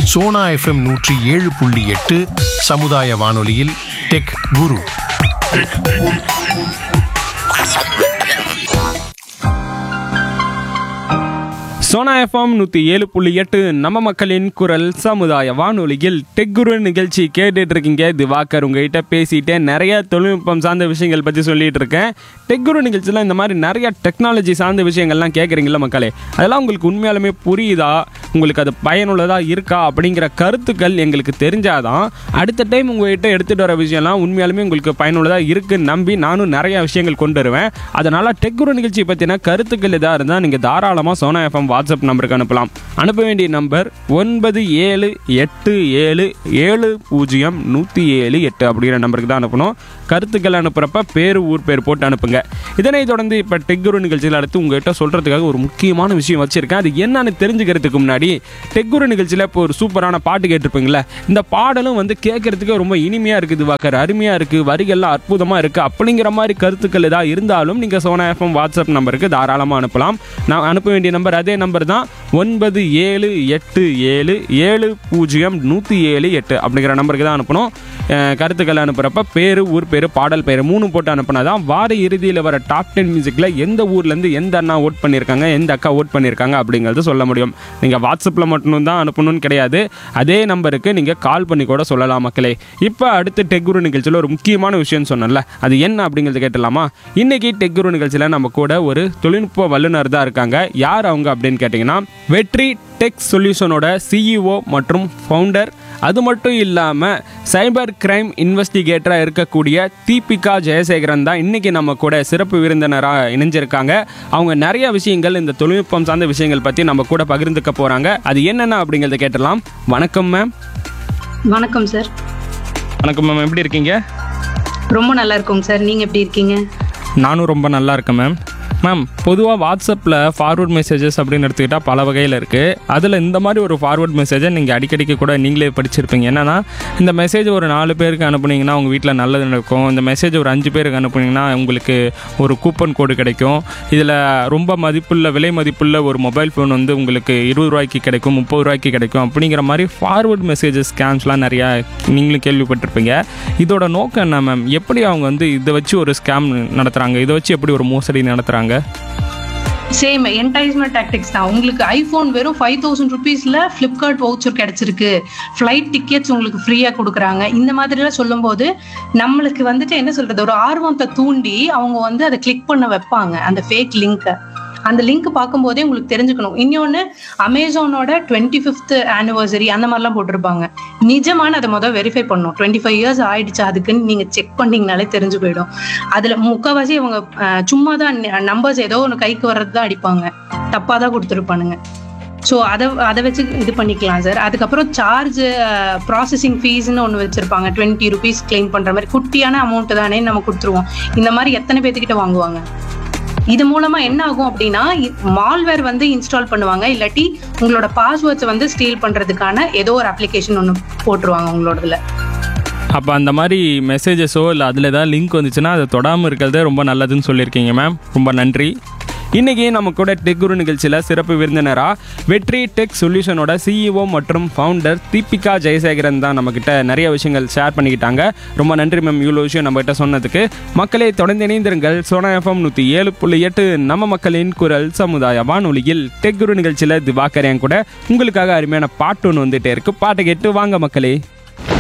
Sona FM நூற்றி ஏழு புள்ளி எட்டு சமுதாய வானொலியில் டெக் குரு சோனா எஃப்எம் நூற்றி ஏழு புள்ளி எட்டு நம்ம மக்களின் குரல் சமுதாய வானொலியில் டெக்குரு நிகழ்ச்சி கேட்டுட்டு இருக்கீங்க திவாகர் உங்ககிட்ட பேசிட்டே நிறைய தொழில்நுட்பம் சார்ந்த விஷயங்கள் பற்றி சொல்லிட்டு இருக்கேன் டெக்குரு நிகழ்ச்சியில் இந்த மாதிரி நிறைய டெக்னாலஜி சார்ந்த விஷயங்கள்லாம் கேட்குறீங்களா மக்களே அதெல்லாம் உங்களுக்கு உண்மையாலுமே புரியுதா உங்களுக்கு அது பயனுள்ளதாக இருக்கா அப்படிங்கிற கருத்துக்கள் எங்களுக்கு தெரிஞ்சாதான் அடுத்த டைம் உங்ககிட்ட எடுத்துகிட்டு வர விஷயம்லாம் உண்மையாலுமே உங்களுக்கு பயனுள்ளதாக இருக்குன்னு நம்பி நானும் நிறைய விஷயங்கள் கொண்டு வருவேன் அதனால் டெக்குரு நிகழ்ச்சி பற்றின கருத்துக்கள் எதாக இருந்தால் நீங்கள் தாராளமாக சோனா எஃப்எம் வாட்ஸ்அப் நம்பருக்கு அனுப்பலாம் அனுப்ப வேண்டிய நம்பர் ஒன்பது ஏழு எட்டு ஏழு ஏழு பூஜ்ஜியம் நூற்றி ஏழு எட்டு அப்படிங்கிற நம்பருக்கு தான் அனுப்பணும் கருத்துக்கள் அனுப்புகிறப்ப பேர் ஊர் பேர் போட்டு அனுப்புங்க இதனைத் தொடர்ந்து இப்போ டெக்குரு நிகழ்ச்சியில் அடுத்து உங்ககிட்ட சொல்கிறதுக்காக ஒரு முக்கியமான விஷயம் வச்சுருக்கேன் அது என்னன்னு தெரிஞ்சுக்கிறதுக்கு முன்னாடி டெக்குரு நிகழ்ச்சியில் இப்போ ஒரு சூப்பரான பாட்டு கேட்டிருப்பீங்களே இந்த பாடலும் வந்து கேட்கறதுக்கு ரொம்ப இனிமையாக இருக்குது வாக்கர் அருமையாக இருக்குது வரிகள்லாம் அற்புதமாக இருக்குது அப்படிங்கிற மாதிரி கருத்துக்கள் ஏதாவது இருந்தாலும் நீங்கள் சோனா எஃப்எம் வாட்ஸ்அப் நம்பருக்கு தாராளமாக அனுப்பலாம் நான் அனுப்ப வேண்டிய நம்பர் அதே நம்பர் தான் ஒன்பது ஏழு எட்டு ஏழு ஏழு பூஜ்ஜியம் நூற்றி ஏழு எட்டு அப்படிங்கிற நம்பருக்கு தான் அனுப்பணும் அஹ் கருத்துக்கள் அனுப்புகிறப்ப பேர் ஊர் பேர் பாடல் பேர் மூணு போட்டு அனுப்புனா தான் வார இறுதியில் வர டாப் டென் மியூசிக்கில் எந்த ஊர்லேருந்து எந்த அண்ணா ஓட் பண்ணியிருக்காங்க எந்த அக்கா ஓட் பண்ணியிருக்காங்க அப்படிங்கிறது சொல்ல முடியும் நீங்கள் வாட்ஸ்அப்பில் மட்டும் தான் அனுப்பணும்னு கிடையாது அதே நம்பருக்கு நீங்கள் கால் பண்ணி கூட சொல்லலாம் மக்களே இப்போ அடுத்து டெக்குரு நிகழ்ச்சியில் ஒரு முக்கியமான விஷயம் சொன்னேன்ல அது என்ன அப்படிங்கிறது கேட்டலாமா இன்னைக்கு டெக்குரு நிகழ்ச்சியில் நம்ம கூட ஒரு தொழில்நுட்ப வல்லுநர் தான் இருக்காங்க யார் அவங்க அப்படின்னு கேட்டிங்கன்னா வெற்றி டெக் சொல்யூஷனோட சிஇஓ மற்றும் ஃபவுண்டர் அது மட்டும் இல்லாமல் சைபர் கிரைம் இன்வெஸ்டிகேட்டராக இருக்கக்கூடிய தீபிகா ஜெயசேகரன் தான் இன்றைக்கி நம்ம கூட சிறப்பு விருந்தினராக இணைஞ்சிருக்காங்க அவங்க நிறைய விஷயங்கள் இந்த தொழில்நுட்பம் சார்ந்த விஷயங்கள் பற்றி நம்ம கூட பகிர்ந்துக்க போகிறாங்க அது என்னென்ன அப்படிங்கிறத கேட்டலாம் வணக்கம் மேம் வணக்கம் சார் வணக்கம் மேம் எப்படி இருக்கீங்க ரொம்ப நல்லா இருக்கோங்க சார் நீங்க எப்படி இருக்கீங்க நானும் ரொம்ப நல்லா இருக்கேன் மேம் மேம் பொதுவாக வாட்ஸ்அப்பில் ஃபார்வர்ட் மெசேஜஸ் அப்படின்னு எடுத்துக்கிட்டால் பல வகையில் இருக்குது அதில் இந்த மாதிரி ஒரு ஃபார்வர்ட் மெசேஜை நீங்கள் அடிக்கடிக்கு கூட நீங்களே படிச்சிருப்பீங்க என்னன்னா இந்த மெசேஜ் ஒரு நாலு பேருக்கு அனுப்புனீங்கன்னா உங்கள் வீட்டில் நல்லது நடக்கும் இந்த மெசேஜ் ஒரு அஞ்சு பேருக்கு அனுப்புனீங்கன்னா உங்களுக்கு ஒரு கூப்பன் கோடு கிடைக்கும் இதில் ரொம்ப மதிப்புள்ள விலை மதிப்புள்ள ஒரு மொபைல் ஃபோன் வந்து உங்களுக்கு இருபது ரூபாய்க்கு கிடைக்கும் முப்பது ரூபாய்க்கு கிடைக்கும் அப்படிங்கிற மாதிரி ஃபார்வர்ட் மெசேஜஸ் ஸ்கேம்ஸ்லாம் நிறையா நீங்களும் கேள்விப்பட்டிருப்பீங்க இதோட நோக்கம் என்ன மேம் எப்படி அவங்க வந்து இதை வச்சு ஒரு ஸ்கேம் நடத்துகிறாங்க இதை வச்சு எப்படி ஒரு மோசடி நடத்துகிறாங்க சேம் என்டைஸ்மெண்ட் டாக்டிக்ஸ் தான் உங்களுக்கு ஐபோன் வெறும் ஃபைவ் தௌசண்ட் ருபீஸ்ல ஃபிளிப்கார்ட் வவுச்சர் கிடைச்சிருக்கு ஃப்ளைட் டிக்கெட்ஸ் உங்களுக்கு ஃப்ரீயா கொடுக்குறாங்க இந்த மாதிரிலாம் சொல்லும்போது நம்மளுக்கு வந்துட்டு என்ன சொல்றது ஒரு ஆர்வத்தை தூண்டி அவங்க வந்து அதை கிளிக் பண்ண வைப்பாங்க அந்த ஃபேக் லிங்கை அந்த லிங்க் பார்க்கும்போதே உங்களுக்கு தெரிஞ்சுக்கணும் இன்னொன்னு அமேசானோட டுவெண்ட்டி ஃபிஃப்த் ஆனிவர்சரி அந்த மாதிரிலாம் போட்டிருப்பாங்க நிஜமான அதை முதல் வெரிஃபை பண்ணும் டுவெண்ட்டி ஃபைவ் இயர்ஸ் ஆயிடுச்சு அதுக்குன்னு நீங்க செக் பண்ணீங்கனாலே தெரிஞ்சு போயிடும் அதுல முக்கால்வாசி அவங்க அஹ், சும்மா தான் நம்பர்ஸ் ஏதோ ஒன்று கைக்கு வர்றது தான் அடிப்பாங்க தப்பா தான் கொடுத்துருப்பானுங்க ஸோ அதை அதை வச்சு இது பண்ணிக்கலாம் சார் அதுக்கப்புறம் சார்ஜ் ப்ராசஸிங் ஃபீஸ்னு ஒன்று வச்சிருப்பாங்க டுவெண்ட்டி ருபீஸ் கிளைம் பண்ற மாதிரி குட்டியான அமௌண்ட் தானே நம்ம கொடுத்துருவோம் இந்த மாதிரி எத்தனை பேர்த்துக்கிட்ட வாங்குவாங்க இது மூலமா என்ன ஆகும் அப்படின்னா மால்வேர் வந்து இன்ஸ்டால் பண்ணுவாங்க இல்லாட்டி உங்களோட பாஸ்வேர்ட்ஸை வந்து ஸ்டீல் பண்றதுக்கான ஏதோ ஒரு அப்ளிகேஷன் ஒன்று போட்டுருவாங்க உங்களோடதுல அப்போ அந்த மாதிரி மெசேஜஸோ இல்லை அதில் ஏதாவது லிங்க் வந்துச்சுன்னா அதை தொடாமல் இருக்கிறதே ரொம்ப நல்லதுன்னு சொல்லியிருக்கீங்க மேம் ரொம்ப நன்றி இன்றைக்கி நம்ம கூட டெக் குரு நிகழ்ச்சியில் சிறப்பு விருந்தினராக வெற்றி டெக் சொல்யூஷனோட சிஇஓ மற்றும் ஃபவுண்டர் தீபிகா ஜெயசேகரன் தான் நம்மக்கிட்ட நிறைய விஷயங்கள் ஷேர் பண்ணிக்கிட்டாங்க ரொம்ப நன்றி மேம் இவ்வளோ விஷயம் நம்மகிட்ட சொன்னதுக்கு மக்களை தொடர்ந்து இணைந்திருங்கள் சோனா எஃப்எம் நூற்றி ஏழு புள்ளி எட்டு நம்ம மக்களின் குரல் சமுதாய வானொலியில் டெக் குரு நிகழ்ச்சியில் திவாகர் என் கூட உங்களுக்காக அருமையான பாட்டு ஒன்று வந்துட்டே இருக்கு பாட்டை கேட்டு வாங்க மக்களே